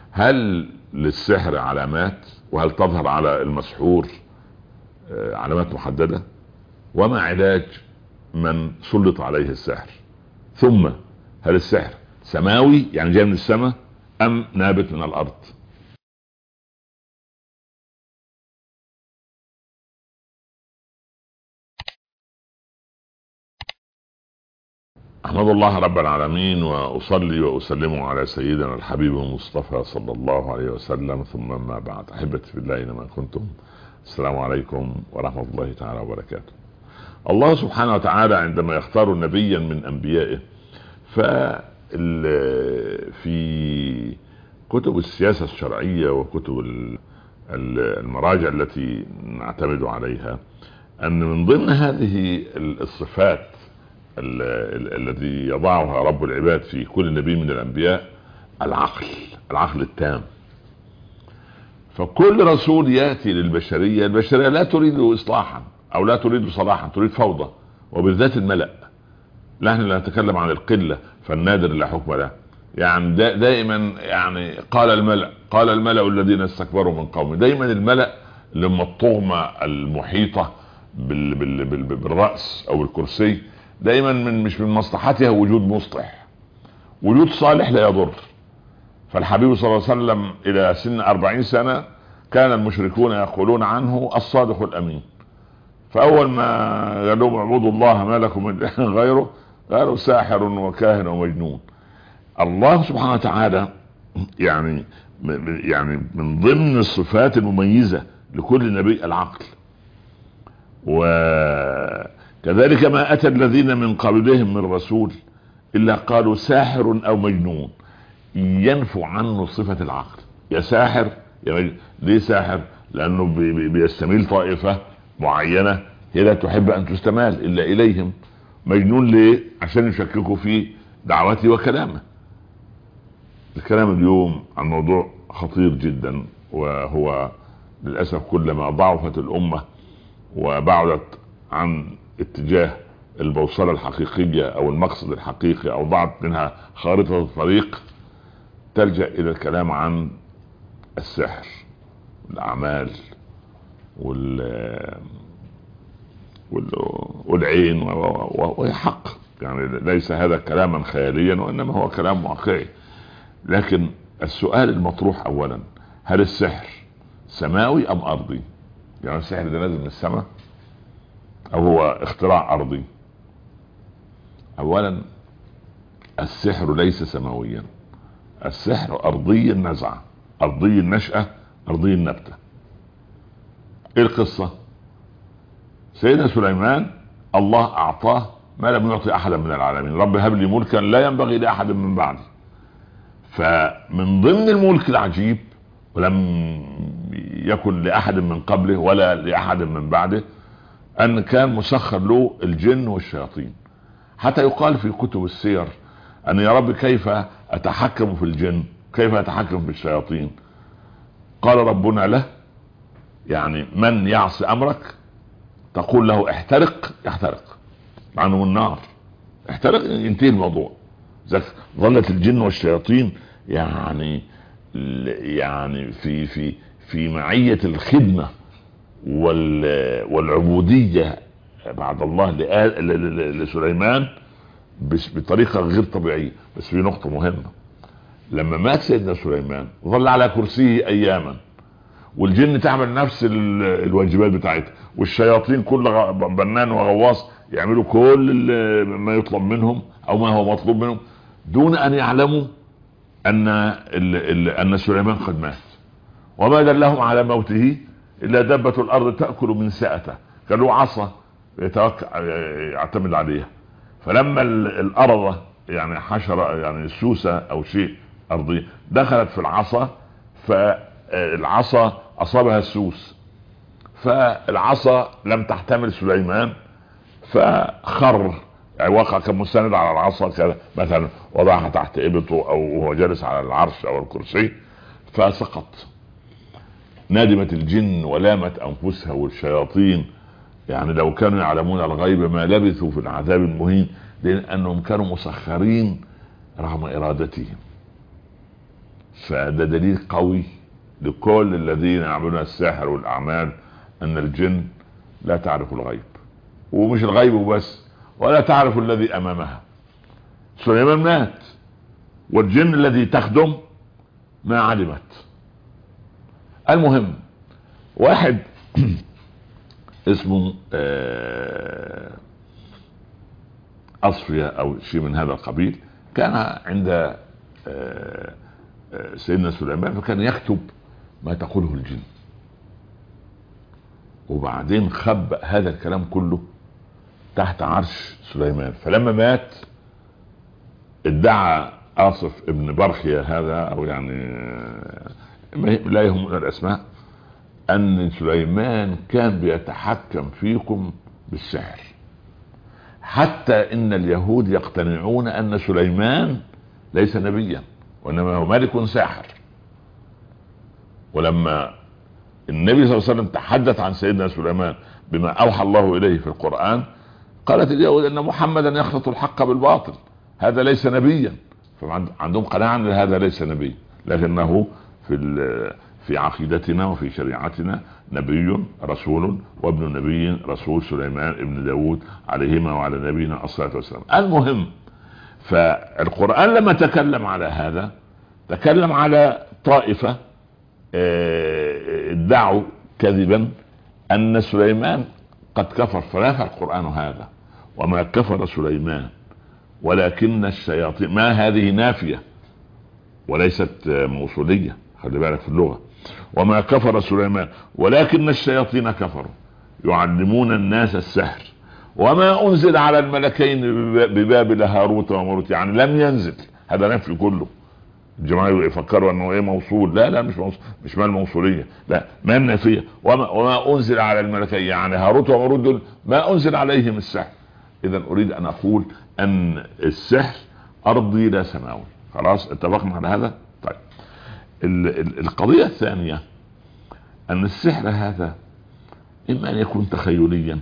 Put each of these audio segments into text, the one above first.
هل للسحر علامات وهل تظهر على المسحور آه، علامات محددة وما علاج من سلط عليه السحر ثم هل السحر سماوي يعني جاي من السماء ام نابت من الارض احمد الله رب العالمين واصلي واسلم على سيدنا الحبيب المصطفى صلى الله عليه وسلم ثم ما بعد احبتي في الله اينما كنتم السلام عليكم ورحمه الله تعالى وبركاته. الله سبحانه وتعالى عندما يختار نبيا من انبيائه ف في كتب السياسه الشرعيه وكتب المراجع التي نعتمد عليها ان من ضمن هذه الصفات الذي يضعها رب العباد في كل نبي من الانبياء العقل العقل التام فكل رسول ياتي للبشريه البشريه لا تريد اصلاحا او لا تريد صلاحا تريد فوضى وبالذات الملا نحن لا نتكلم عن القله فالنادر لا حكم له يعني دا دائما يعني قال الملا قال الملا الذين استكبروا من قومه دائما الملا لما الطغمه المحيطه بال بال بال بالراس او الكرسي دايما من مش من مصلحتها وجود مصلح وجود صالح لا يضر فالحبيب صلى الله عليه وسلم الى سن أربعين سنة كان المشركون يقولون عنه الصادق الامين فاول ما قال لهم اعبدوا الله ما لكم من اله غيره قالوا ساحر وكاهن ومجنون الله سبحانه وتعالى يعني يعني من ضمن الصفات المميزه لكل نبي العقل و كذلك ما اتى الذين من قبلهم من رسول الا قالوا ساحر او مجنون ينفوا عنه صفة العقل يا ساحر يا مجنون ليه ساحر لانه بيستميل طائفة معينة هي لا تحب ان تستمال الا اليهم مجنون ليه عشان يشككوا في دعوته وكلامه الكلام اليوم عن موضوع خطير جدا وهو للاسف كلما ضعفت الامه وبعدت عن اتجاه البوصلة الحقيقية او المقصد الحقيقي او ضعت منها خارطة الطريق تلجأ الى الكلام عن السحر الاعمال وال والعين وهي حق يعني ليس هذا كلاما خياليا وانما هو كلام واقعي لكن السؤال المطروح اولا هل السحر سماوي ام ارضي يعني السحر ده نازل من السماء او هو اختراع ارضي اولا السحر ليس سماويا السحر ارضي النزعة ارضي النشأة ارضي النبتة ايه القصة سيدنا سليمان الله اعطاه ما لم يعطي احدا من العالمين رب هب لي ملكا لا ينبغي لاحد من بعدي فمن ضمن الملك العجيب ولم يكن لاحد من قبله ولا لاحد من بعده ان كان مسخر له الجن والشياطين حتى يقال في كتب السير ان يا رب كيف اتحكم في الجن كيف اتحكم في الشياطين قال ربنا له يعني من يعصي امرك تقول له احترق يحترق مع انه من نار احترق ينتهي الموضوع ظلت الجن والشياطين يعني يعني في في في معية الخدمة والعبودية بعد الله لسليمان بطريقة غير طبيعية بس في نقطة مهمة لما مات سيدنا سليمان ظل على كرسيه اياما والجن تعمل نفس الواجبات بتاعتها والشياطين كل بنان وغواص يعملوا كل ما يطلب منهم او ما هو مطلوب منهم دون ان يعلموا ان ان سليمان قد مات وما دلهم على موته الا دبة الارض تأكل من سأته كان له عصا يعتمد عليها فلما الارض يعني حشرة يعني سوسة او شيء ارضي دخلت في العصا فالعصا اصابها السوس فالعصا لم تحتمل سليمان فخر يعني وقع كمستند على العصا كذا مثلا وضعها تحت ابطه او هو جالس على العرش او الكرسي فسقط ندمت الجن ولامت انفسها والشياطين يعني لو كانوا يعلمون الغيب ما لبثوا في العذاب المهين لانهم كانوا مسخرين رغم ارادتهم فده دليل قوي لكل الذين يعملون السحر والاعمال ان الجن لا تعرف الغيب ومش الغيب وبس ولا تعرف الذي امامها سليمان مات والجن الذي تخدم ما علمت المهم واحد اسمه آه، اصفية او شيء من هذا القبيل كان عند آه، آه، سيدنا سليمان فكان يكتب ما تقوله الجن وبعدين خب هذا الكلام كله تحت عرش سليمان فلما مات ادعى آصف ابن برخية هذا او يعني لا يهمنا الاسماء ان سليمان كان بيتحكم فيكم بالسحر حتى ان اليهود يقتنعون ان سليمان ليس نبيا وانما هو ملك ساحر ولما النبي صلى الله عليه وسلم تحدث عن سيدنا سليمان بما اوحى الله اليه في القران قالت اليهود ان محمدا يخلط الحق بالباطل هذا ليس نبيا فعندهم قناعه ان هذا ليس نبي لكنه في في عقيدتنا وفي شريعتنا نبي رسول وابن نبي رسول سليمان ابن داود عليهما وعلى نبينا الصلاة والسلام المهم فالقرآن لما تكلم على هذا تكلم على طائفة آه، ادعوا كذبا ان سليمان قد كفر فنفى القرآن هذا وما كفر سليمان ولكن الشياطين ما هذه نافية وليست موصولية خلي بالك في اللغة وما كفر سليمان ولكن الشياطين كفروا يعلمون الناس السحر وما انزل على الملكين ببابل هاروت وماروت يعني لم ينزل هذا نفي كله الجماعه يفكروا انه ايه موصول لا لا مش موصول مش ما الموصوليه لا ما النافيه وما, وما انزل على الملكين يعني هاروت وماروت دول ما انزل عليهم السحر اذا اريد ان اقول ان السحر ارضي لا سماوي خلاص اتفقنا على هذا طيب القضيه الثانيه ان السحر هذا اما ان يكون تخيليا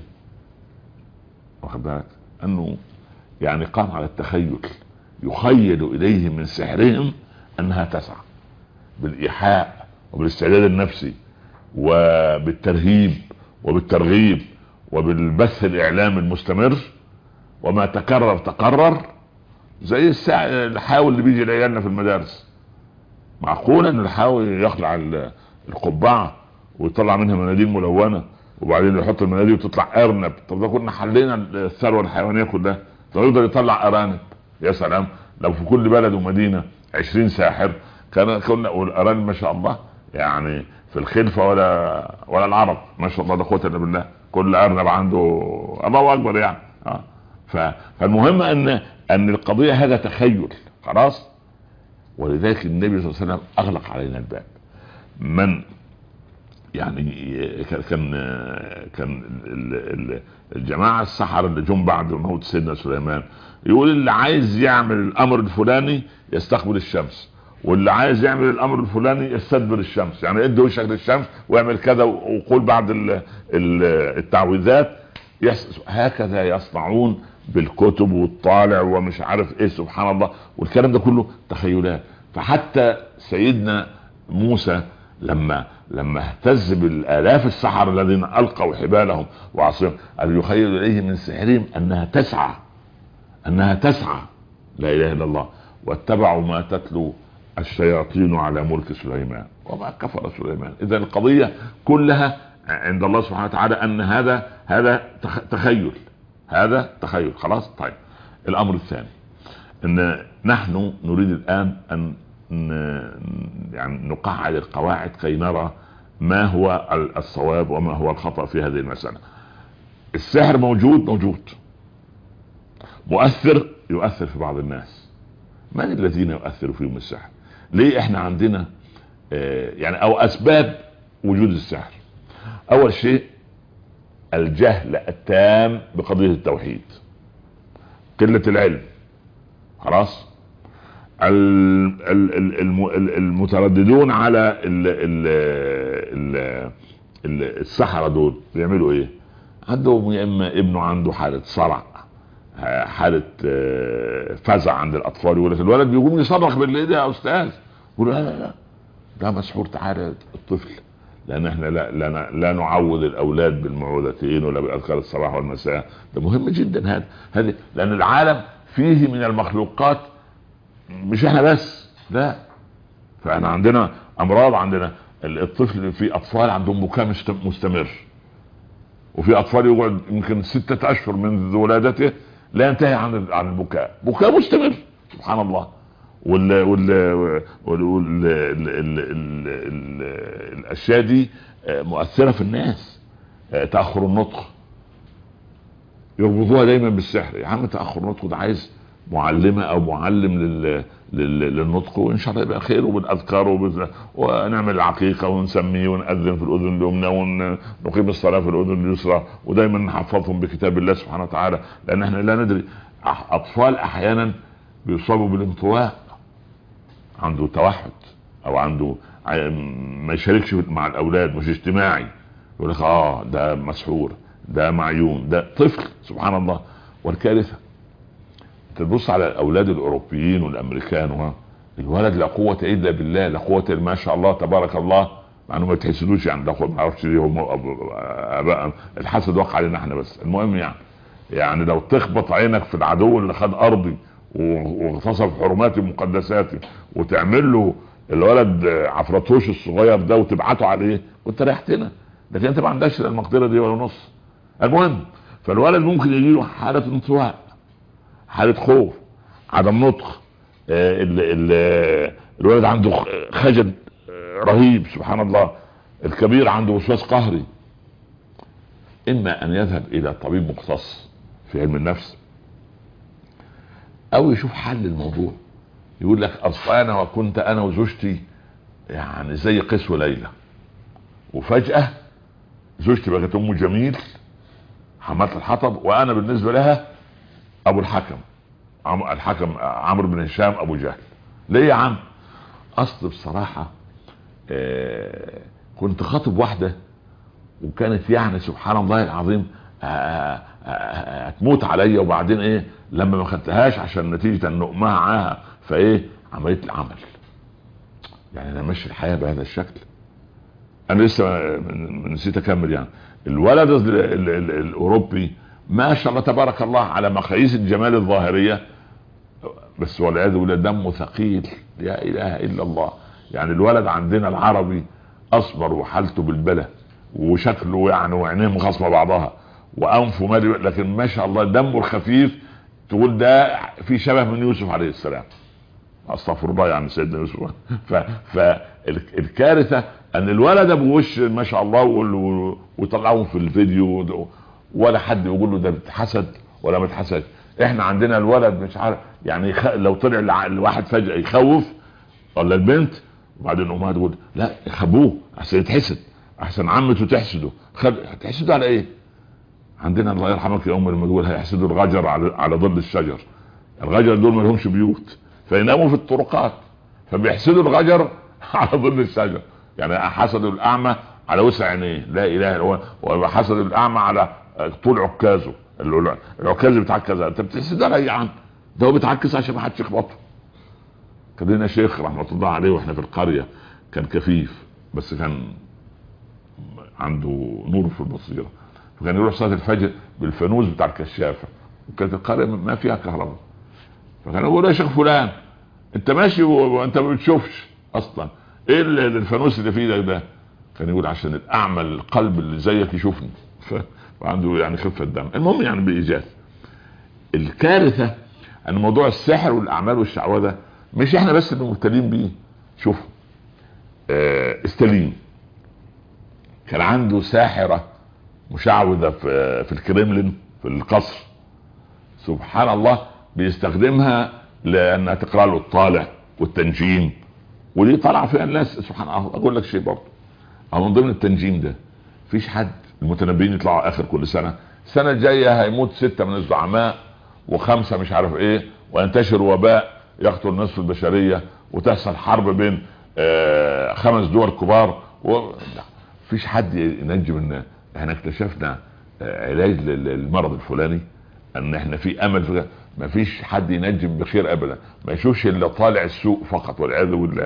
واخد بالك انه يعني قام على التخيل يخيل اليه من سحرهم انها تسعى بالايحاء وبالاستعداد النفسي وبالترهيب وبالترغيب وبالبث الاعلامي المستمر وما تكرر تقرر زي الساعة الحاول اللي بيجي لعيالنا في المدارس معقول ان الحاوي يخلع القبعة ويطلع منها مناديل ملونة وبعدين يحط المناديل وتطلع ارنب طب ده كنا حلينا الثروة الحيوانية كلها طب يقدر يطلع ارانب يا سلام لو في كل بلد ومدينة عشرين ساحر كان كنا والارانب ما شاء الله يعني في الخلفة ولا ولا العرب ما شاء الله لا قوة الا بالله كل ارنب عنده الله اكبر يعني اه فالمهم ان ان القضيه هذا تخيل خلاص ولذلك النبي صلى الله عليه وسلم اغلق علينا الباب من يعني كان كان الجماعه السحر اللي جم بعد موت سيدنا سليمان يقول اللي عايز يعمل الامر الفلاني يستقبل الشمس واللي عايز يعمل الامر الفلاني يستدبر الشمس يعني ادي وشك للشمس واعمل كذا وقول بعد التعويذات هكذا يصنعون بالكتب والطالع ومش عارف ايه سبحان الله والكلام ده كله تخيلات فحتى سيدنا موسى لما لما اهتز بالالاف السحر الذين القوا حبالهم وعصيهم قال يخيل اليه من سحرهم انها تسعى انها تسعى لا اله الا الله واتبعوا ما تتلو الشياطين على ملك سليمان وما كفر سليمان اذا القضيه كلها عند الله سبحانه وتعالى ان هذا هذا تخيل هذا تخيل خلاص طيب الامر الثاني ان نحن نريد الان ان يعني نقعد القواعد كي نرى ما هو الصواب وما هو الخطأ في هذه المسألة السحر موجود موجود مؤثر يؤثر في بعض الناس من الذين يؤثر فيهم السحر ليه احنا عندنا اه يعني او اسباب وجود السحر اول شيء الجهل التام بقضية التوحيد قلة العلم خلاص المترددون على السحرة دول بيعملوا ايه عندهم يا اما ابنه عنده حالة صرع حالة آه، فزع عند الاطفال يقول الولد بيقوم يصرخ بالليل يا استاذ يقولوا لا لا لا ده مسحور تعالى الطفل لان احنا لا لا, لا نعود الاولاد بالمعوذتين ولا باذكار الصباح والمساء ده مهم جدا هذا هذه لان العالم فيه من المخلوقات مش احنا بس لا فاحنا عندنا امراض عندنا الطفل في اطفال عندهم بكاء مستمر وفي اطفال يقعد يمكن ستة اشهر منذ ولادته لا ينتهي عن عن البكاء بكاء مستمر سبحان الله وال وال وال وال ال ال ال ال الاشياء دي مؤثره في الناس تاخر النطق يربطوها دايما بالسحر يا عم تاخر النطق ده عايز معلمه او معلم لل للنطق وان شاء الله يبقى خير وبالاذكار وبال... ونعمل العقيقه ونسميه ونأذن في الاذن اليمنى ونقيم الصلاه في الاذن اليسرى ودايما نحفظهم بكتاب الله سبحانه وتعالى لان احنا لا ندري اطفال احيانا بيصابوا بالانطواء عنده توحد او عنده ما يشاركش مع الاولاد مش اجتماعي يقول لك اه ده مسحور ده معيون ده طفل سبحان الله والكارثه تبص على الاولاد الاوروبيين والامريكان و الولد لا قوه الا بالله لا قوه ما شاء الله تبارك الله مع انه ما تحسدوش يعني ده ما اعرفش ليه هم الحسد وقع علينا احنا بس المهم يعني يعني لو تخبط عينك في العدو اللي خد ارضي واغتصب حرماتي ومقدساتي وتعمل له الولد عفرتوش الصغير ده وتبعته عليه كنت ريحتنا لكن انت ما عندكش المقدره دي ولا نص المهم فالولد ممكن يجي له حاله انطواء حاله خوف عدم نطق ال ال الولد عنده خجل رهيب سبحان الله الكبير عنده وسواس قهري اما ان يذهب الى طبيب مختص في علم النفس او يشوف حل الموضوع يقول لك اصل انا وكنت انا وزوجتي يعني زي قيس وليلى وفجاه زوجتي بقت ام جميل حمات الحطب وانا بالنسبه لها ابو الحكم الحكم عمرو بن هشام ابو جهل ليه يا عم اصل بصراحه آه كنت خاطب واحده وكانت يعني سبحان الله العظيم هتموت عليا وبعدين ايه لما ما خدتهاش عشان نتيجه ان معاها فايه عمليه العمل يعني انا ماشي الحياه بهذا الشكل انا لسه نسيت اكمل يعني الولد ال ال ال الاوروبي ما شاء الله تبارك الله على مقاييس الجمال الظاهريه بس والعياذ بالله دمه ثقيل لا اله الا الله يعني الولد عندنا العربي اسمر وحالته بالبلة وشكله يعني وعينيه مخاصمه بعضها وانفه مالي لكن ما شاء الله دمه الخفيف تقول ده في شبه من يوسف عليه السلام استغفر الله يعني سيدنا يوسف فالكارثه ان الولد ابو وش ما شاء الله ويطلعهم في الفيديو ولا حد يقول له ده بتحسد ولا ما اتحسد احنا عندنا الولد مش عارف يعني يخ... لو طلع الواحد فجاه يخوف ولا البنت وبعدين امها تقول لا خبوه احسن يتحسد احسن عمته تحسده خد... تحسده على ايه؟ عندنا الله يرحمك يا ام لما تقول هيحسدوا الغجر على على ظل الشجر الغجر دول ما لهمش بيوت فيناموا في الطرقات فبيحسدوا الغجر على ظل الشجر يعني حسدوا الاعمى على وسع عينيه لا اله الا هو وحسدوا الاعمى على طول عكازه العكاز بيتعكز انت بتحسد على يا عم ده هو بيتعكس عشان ما حدش يخبطه كان لنا شيخ رحمه الله عليه واحنا في القريه كان كفيف بس كان عنده نور في البصيره فكان يروح صلاه الفجر بالفانوس بتاع الكشافه وكانت القريه ما فيها كهرباء فكان يقول يا شيخ فلان انت ماشي وانت ما بتشوفش اصلا ايه الفانوس اللي في ايدك ده كان يقول عشان الاعمى القلب اللي زيك يشوفني ف... وعنده يعني خفه دم المهم يعني بايجاز الكارثه ان موضوع السحر والاعمال والشعوذه مش احنا بس اللي مبتلين بيه شوف آه استليم كان عنده ساحره مشعوذه في في الكريملين في القصر سبحان الله بيستخدمها لانها تقرا له الطالع والتنجيم ودي طالعه فيها الناس سبحان الله اقول لك شيء برضه او من ضمن التنجيم ده فيش حد المتنبئين يطلعوا اخر كل سنه السنه الجايه هيموت سته من الزعماء وخمسه مش عارف ايه وينتشر وباء يقتل نصف البشريه وتحصل حرب بين آه خمس دول كبار و... فيش حد ينجم الناس احنا اكتشفنا آه علاج للمرض الفلاني ان احنا في امل في ما فيش حد ينجم بخير ابدا ما يشوفش الا طالع السوق فقط والعياذ بالله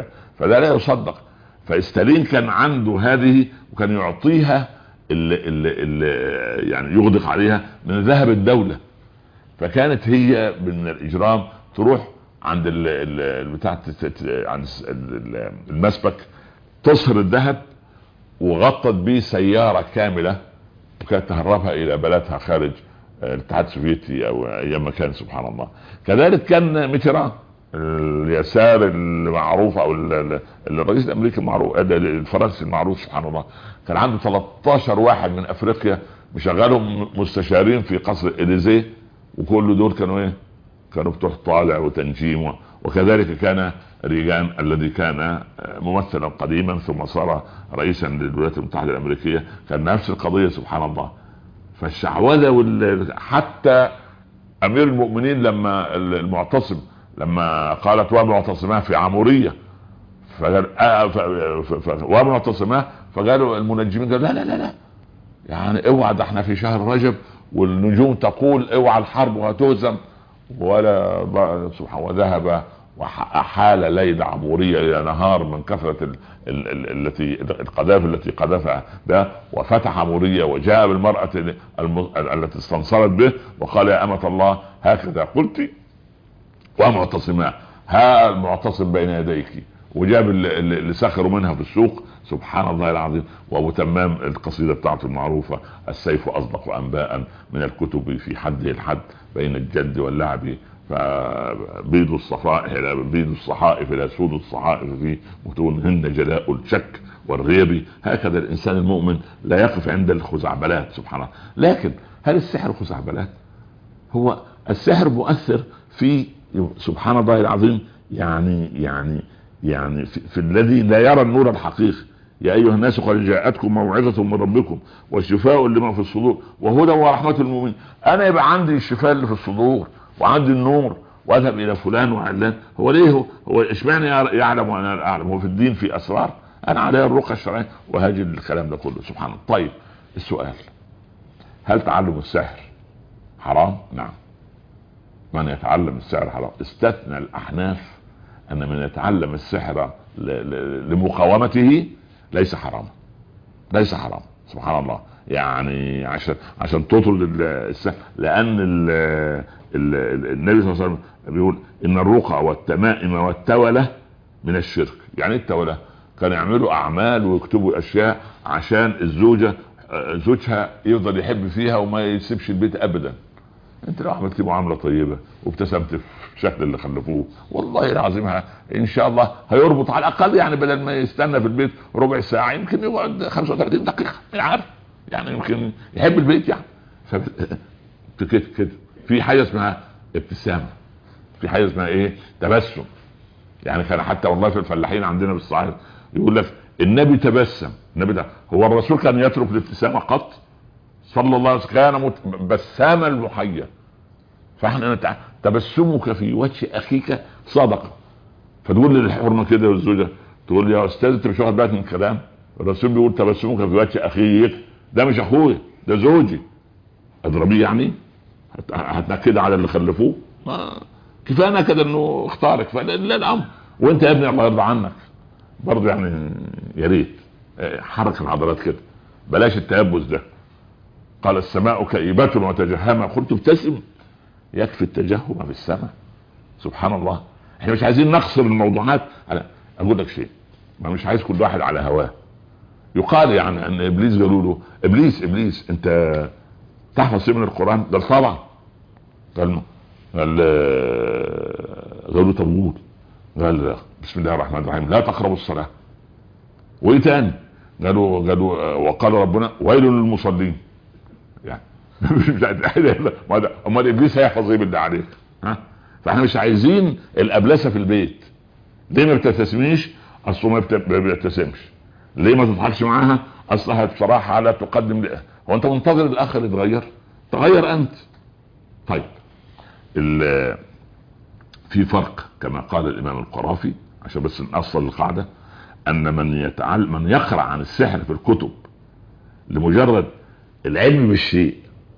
فده لا يصدق فاستالين كان عنده هذه وكان يعطيها اللي, اللي, اللي يعني يغدق عليها من ذهب الدولة فكانت هي من الاجرام تروح عند بتاع عند المسبك تصهر الذهب وغطت به سيارة كاملة وكانت تهربها الى بلدها خارج الاتحاد السوفيتي او ايام ما كان سبحان الله كذلك كان ميتيران اليسار المعروف او الرئيس الامريكي المعروف الفرنسي المعروف سبحان الله كان عنده 13 واحد من افريقيا مشغلهم مستشارين في قصر اليزيه وكل دول كانوا ايه كانوا بتوع طالع وتنجيم وكذلك كان ريغان الذي كان ممثلا قديما ثم صار رئيسا للولايات المتحده الامريكيه كان نفس القضيه سبحان الله فالشعوذه وال... حتى امير المؤمنين لما المعتصم لما قالت ومعتصماه في عموريه فقال آه ومعتصماه فقالوا المنجمين قالوا لا لا لا لا يعني اوعى ده احنا في شهر رجب والنجوم تقول اوعى الحرب وهتهزم ولا سبحان وذهب وأحال ليل عبورية إلى نهار من كثرة التي القذافي التي قذفها ده وفتح عبورية وجاء بالمرأة التي استنصرت به وقال يا أمة الله هكذا قلت ومعتصما ها المعتصم بين يديك وجاب اللي سخروا منها في السوق سبحان الله العظيم وابو تمام القصيده بتاعته المعروفه السيف اصدق انباء من الكتب في حده الحد بين الجد واللعب فبيض الصفائح الى بيض الصحائف الى سود الصحائف في متونهن جلاء الشك والغيب هكذا الانسان المؤمن لا يقف عند الخزعبلات سبحان الله لكن هل السحر خزعبلات هو السحر مؤثر في سبحان الله العظيم يعني يعني يعني في, في الذي لا يرى النور الحقيقي يا ايها الناس قد جاءتكم موعظه من ربكم والشفاء لما في الصدور وهدى ورحمه المؤمنين انا يبقى عندي الشفاء اللي في الصدور وعندي النور واذهب الى فلان وعلان هو ليه هو, هو اشمعنى يعلم وانا لا اعلم هو في الدين في اسرار انا علي الرقى الشرعيه وهاجي الكلام ده كله سبحان الله طيب السؤال هل تعلم السحر حرام نعم من يتعلم السحر حرام استثنى الاحناف ان من يتعلم السحر لمقاومته ليس حراما ليس حرام سبحان الله يعني عشان عشان تطرد السحر لان ال ال النبي صلى الله عليه وسلم بيقول ان الرقى والتمائم والتولة من الشرك يعني ايه التولة كانوا يعملوا اعمال ويكتبوا اشياء عشان الزوجة زوجها يفضل يحب فيها وما يسيبش البيت ابدا انت لو عملت معامله طيبه وابتسمت في شكل اللي خلفوه والله العظيم ان شاء الله هيربط على الاقل يعني بدل ما يستنى في البيت ربع ساعه يمكن يقعد 35 دقيقه عارف يعني يمكن يحب البيت يعني كده كده في حاجه اسمها ابتسامه في حاجه اسمها ايه تبسم يعني كان حتى والله في الفلاحين عندنا بالصعيد يقول لك النبي تبسم النبي ده هو الرسول كان يترك الابتسامه قط صلى الله عليه وسلم كان بساما المحيا فاحنا نتع... تبسمك في وجه اخيك صدقه فتقول للحرمه كده والزوجه تقول يا استاذ انت مش واخد بالك من الكلام الرسول بيقول تبسمك في وجه اخيك ده مش اخويا ده زوجي اضربيه يعني هتنكد على اللي خلفوه ما كفايه كده انه اختارك فلا الامر وانت يا ابني الله يرضى عنك برضه يعني يا ريت حرك العضلات كده بلاش التيبس ده قال السماء كئيبة وتجهمة قلت ابتسم يكفي التجهم في السماء سبحان الله احنا مش عايزين نقصر الموضوعات على اقول لك شيء ما مش عايز كل واحد على هواه يقال يعني ان ابليس قالوا له ابليس ابليس انت تحفظ من القران قال طبعا قال قال قالوا له طب قول قال بسم الله الرحمن الرحيم لا تقربوا الصلاه وايه تاني قالوا قالوا وقال ربنا ويل للمصلين يعني امال ابليس هيحفظ ايه بالله عليك ها فاحنا مش عايزين الابلسه في البيت ليه ما بتبتسميش اصله ما بيبتسمش ليه ما تضحكش معاها اصلها بصراحه لا تقدم لها هو انت منتظر الاخر يتغير تغير انت طيب في فرق كما قال الامام القرافي عشان بس نأصل القاعده ان من يتعلم من يقرا عن السحر في الكتب لمجرد العلم بالشيء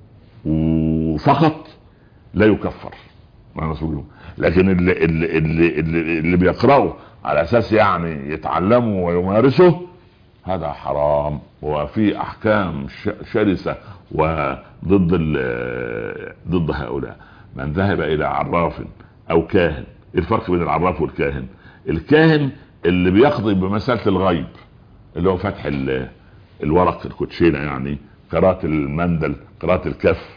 وفقط لا يكفر مع رسول لكن اللي, اللي, اللي, اللي, اللي بيقرأوا على اساس يعني يتعلموا ويمارسوا هذا حرام وفي احكام شرسه وضد ضد هؤلاء من ذهب الى عراف او كاهن إيه الفرق بين العراف والكاهن الكاهن اللي بيقضي بمساله الغيب اللي هو فتح الورق الكوتشينه يعني قراءه المندل قراءه الكف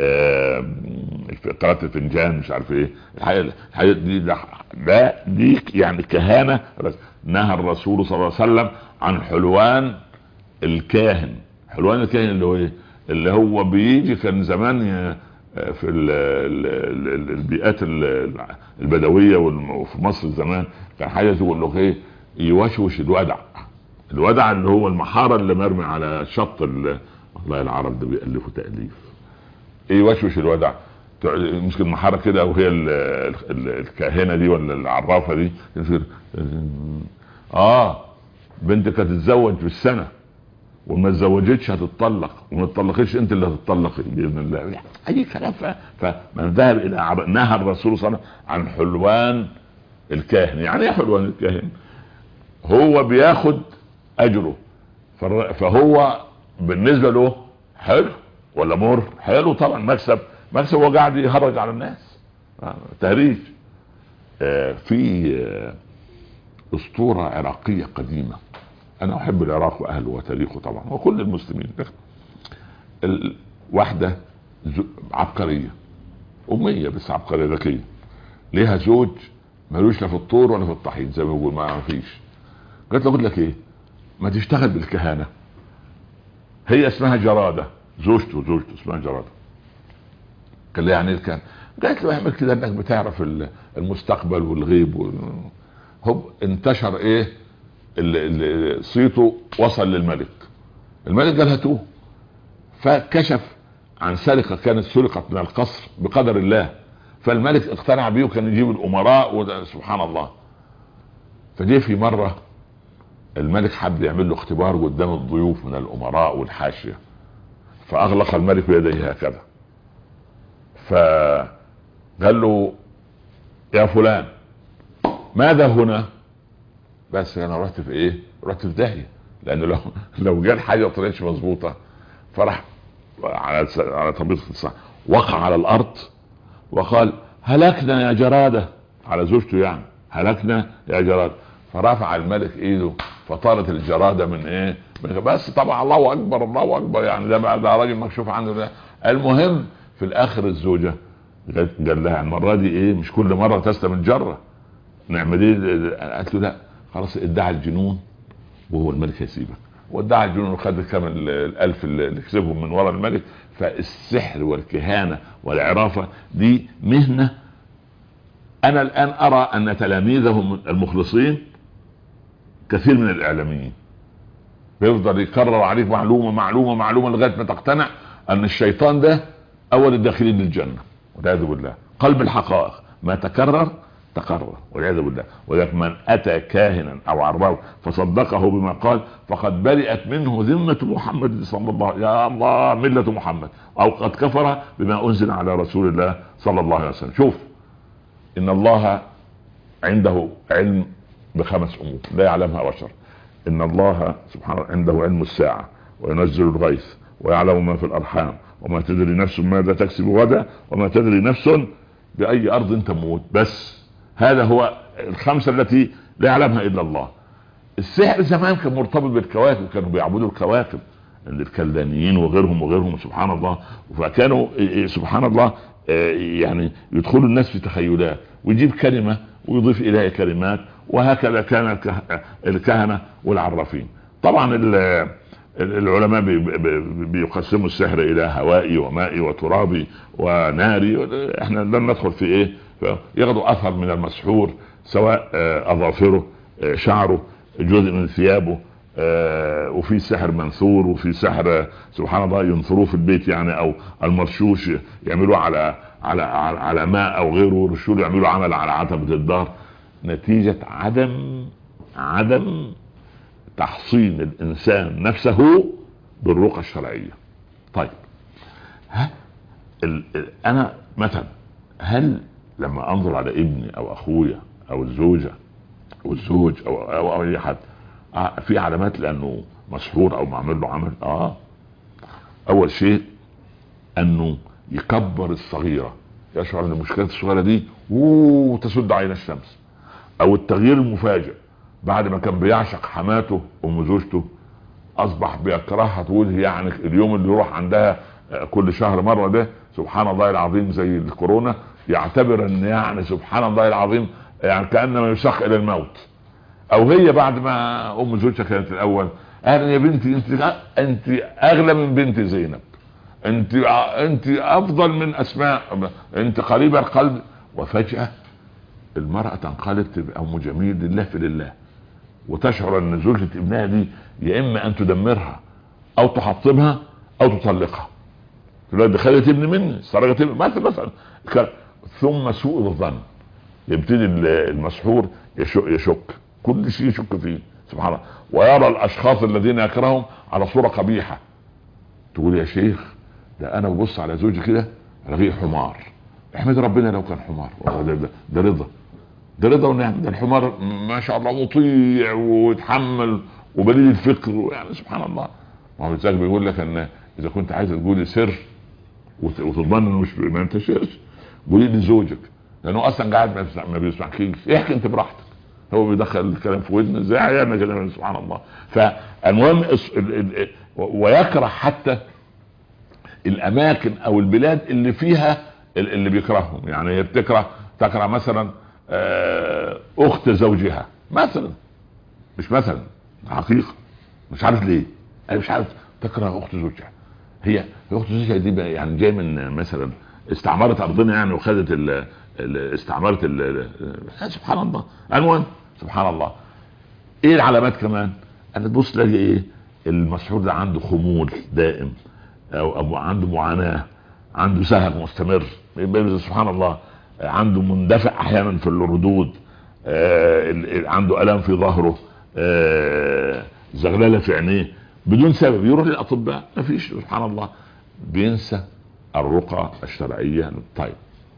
قراءة الفنجان مش عارف ايه الحقيقة دي ده دي يعني كهانة نهى الرسول صلى الله عليه وسلم عن حلوان الكاهن حلوان الكاهن اللي هو ايه اللي هو بيجي كان زمان في البيئات البدوية وفي مصر زمان كان حاجة تقول له ايه يوشوش الودع الودع اللي هو المحارة اللي مرمي على شط والله العرب ده بيألفوا تأليف ايه يوشوش الودع يمسك المحارة كده او هي الكاهنة دي ولا العرافة دي اه بنتك هتتزوج بالسنة وما تزوجتش هتتطلق وما تطلقتش انت اللي هتطلقي باذن الله اي كلام فمن ذهب الى نهى الرسول صلى الله عليه وسلم عن حلوان الكاهن يعني ايه حلوان الكاهن هو بياخد اجره فهو بالنسبه له حلو ولا مر حلو طبعا مكسب مكسب هو قاعد يهرج على الناس تهريج آه في آه اسطوره عراقيه قديمه انا احب العراق واهله وتاريخه طبعا وكل المسلمين واحده عبقريه اميه بس عبقريه ذكيه ليها زوج ملوش لا في الطور ولا في الطحين زي ما بيقول ما فيش قالت له اقول لك ايه ما تشتغل بالكهانه هي اسمها جراده زوجته زوجته اسمها جراده قال لها يعني ايه كان قالت له اعمل كده انك بتعرف المستقبل والغيب وال... هوب انتشر ايه اللي صيته وصل للملك الملك قال هاتوه فكشف عن سرقه كانت سرقت من القصر بقدر الله فالملك اقتنع بيه وكان يجيب الامراء سبحان الله فجي في مره الملك حب يعمل له اختبار قدام الضيوف من الامراء والحاشيه فاغلق الملك بيديه هكذا فقال له يا فلان ماذا هنا بس انا رحت في ايه رحت في داهيه لانه لو لو جال حاجه طلعتش مظبوطه فراح على على طبيعه الصح وقع على الارض وقال هلكنا يا جراده على زوجته يعني هلكنا يا جراده فرفع الملك ايده فطارت الجراده من ايه من بس طبعا الله اكبر الله اكبر يعني ده بقى ده راجل مكشوف عنه ده المهم في الاخر الزوجه قال لها المره دي ايه مش كل مره تسلم الجره نعمل ايه قالت له لا خلاص ادعى الجنون وهو الملك هيسيبك وادعى الجنون وخد كم الالف اللي كسبهم من ورا الملك فالسحر والكهانه والعرافه دي مهنه انا الان ارى ان تلاميذهم المخلصين كثير من الاعلاميين بيفضل يكرر عليك معلومه معلومه معلومه لغايه ما تقتنع ان الشيطان ده اول الداخلين للجنه والعياذ بالله قلب الحقائق ما تكرر تقرر والعياذ بالله ولذلك من اتى كاهنا او عراه فصدقه بما قال فقد برئت منه ذمه محمد صلى الله عليه يا الله مله محمد او قد كفر بما انزل على رسول الله صلى الله عليه وسلم شوف ان الله عنده علم بخمس امور لا يعلمها بشر ان الله سبحانه عنده علم الساعه وينزل الغيث ويعلم ما في الارحام وما تدري نفس ماذا تكسب غدا وما تدري نفس باي ارض تموت بس هذا هو الخمسه التي لا يعلمها الا الله السحر زمان كان مرتبط بالكواكب كانوا بيعبدوا الكواكب عند الكلدانيين وغيرهم وغيرهم سبحان الله فكانوا سبحان الله يعني يدخلوا الناس في تخيلات ويجيب كلمه ويضيف اليها كلمات وهكذا كان الكهنه والعرافين طبعا العلماء بيقسموا السحر الى هوائي ومائي وترابي وناري احنا لن ندخل في ايه ياخذوا اثر من المسحور سواء اظافره شعره جزء من ثيابه وفي سحر منثور وفي سحر سبحان الله ينثروه في البيت يعني او المرشوش يعملوه على على على, على ماء او غيره يرشوه يعملوا عمل على عتبه الدار نتيجه عدم عدم تحصين الانسان نفسه بالرقى الشرعيه طيب ها ال ال انا مثلا هل لما انظر على ابني او اخويا او الزوجه او الزوج او او, أو اي حد آه في علامات لانه مسحور او معمول له عمل اه اول شيء انه يكبر الصغيره يشعر ان المشكلات الصغيره دي اوه تسد عين الشمس او التغيير المفاجئ بعد ما كان بيعشق حماته ام زوجته اصبح بيكرهها تقول يعني اليوم اللي يروح عندها كل شهر مره ده سبحان الله العظيم زي الكورونا يعتبر ان يعني سبحان الله العظيم يعني كانما يشق الى الموت او هي بعد ما ام زوجها كانت الاول قال يا بنتي انت انت اغلى من بنت زينب انت انت افضل من اسماء انت قريبه القلب وفجاه المراه تنقلب تبقى ام جميل لله في لله وتشعر ان زوجة ابنها دي يا اما ان تدمرها او تحطمها او تطلقها تقول دي خدت ابن مني سرقت ابن مثلا مثلا ثم سوء الظن يبتدي المسحور يشك, يشك كل شيء يشك فيه سبحان الله ويرى الاشخاص الذين يكرههم على صوره قبيحه تقول يا شيخ ده انا ببص على زوجي كده الاقيه حمار احمد ربنا لو كان حمار ده, ده, ده رضا ده رضا ونعم ده الحمار ما شاء الله مطيع ويتحمل وبليل الفكر يعني سبحان الله ما هو لذلك بيقول لك ان اذا كنت عايز تقولي سر وتضمن انه مش ما انتشرش قولي لزوجك لانه اصلا قاعد ما بيسمعكيش احكي انت براحتك هو بيدخل الكلام في ودنه زي عيالنا كده سبحان الله فالمهم ويكره حتى الاماكن او البلاد اللي فيها اللي بيكرههم يعني هي بتكره تكره مثلا اخت زوجها مثلا مش مثلا حقيقه مش عارف ليه انا مش عارف تكره اخت زوجها هي اخت زوجها دي يعني جايه من مثلا استعمرت ارضنا يعني وخدت ال استعمرت ال سبحان الله المهم سبحان الله ايه العلامات كمان انا تبص تلاقي ايه المسحور ده عنده خمول دائم او, أو عنده معاناه عنده سهر مستمر سبحان الله عنده مندفع احيانا في الردود آه عنده الام في ظهره آه زغلله في عينيه بدون سبب يروح للاطباء ما فيش سبحان الله بينسى الرقى الشرعيه طيب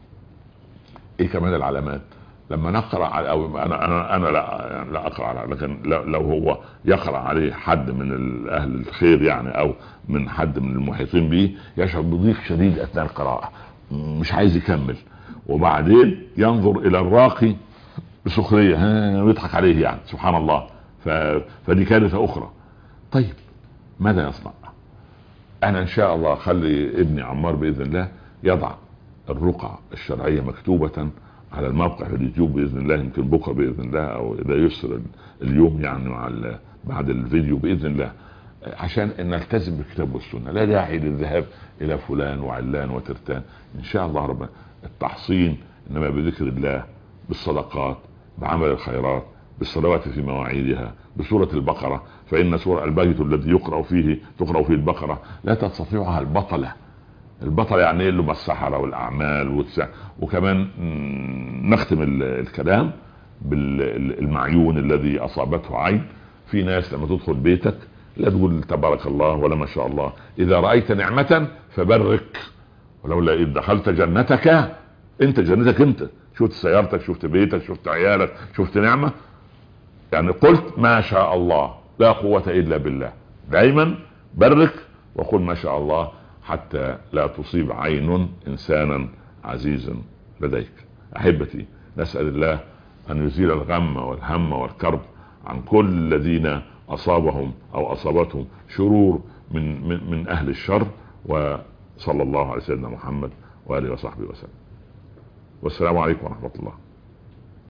ايه كمان العلامات لما نقرا على او انا انا انا لا يعني لا اقرا على لكن لو هو يقرا عليه حد من اهل الخير يعني او من حد من المحيطين به يشعر بضيق شديد اثناء القراءه مش عايز يكمل وبعدين ينظر الى الراقي بسخريه ويضحك عليه يعني سبحان الله ف... فدي كارثه اخرى طيب ماذا يصنع انا ان شاء الله اخلي ابني عمار باذن الله يضع الرقعة الشرعية مكتوبة على الموقع في اليوتيوب باذن الله يمكن بكره باذن الله او اذا يسر اليوم يعني مع بعد الفيديو باذن الله عشان ان نلتزم بالكتاب والسنه لا داعي للذهاب الى فلان وعلان وترتان ان شاء الله ربنا التحصين انما بذكر الله بالصدقات بعمل الخيرات بالصلوات في مواعيدها بسورة البقرة فإن سورة البيت الذي يقرأ فيه تقرأ فيه البقرة لا تستطيعها البطلة البطل يعني ايه اللي السحرة والاعمال والتسع. وكمان نختم الكلام بالمعيون الذي اصابته عين في ناس لما تدخل بيتك لا تقول تبارك الله ولا ما شاء الله اذا رايت نعمة فبرك ولولا اذ دخلت جنتك انت جنتك انت شفت سيارتك شفت بيتك شفت عيالك شفت نعمة يعني قلت ما شاء الله لا قوة الا بالله دايما برك وقل ما شاء الله حتى لا تصيب عين انسانا عزيزا لديك احبتي نسال الله ان يزيل الغم والهم والكرب عن كل الذين اصابهم او اصابتهم شرور من من, من اهل الشر وصلى الله على سيدنا محمد واله وصحبه وسلم والسلام عليكم ورحمه الله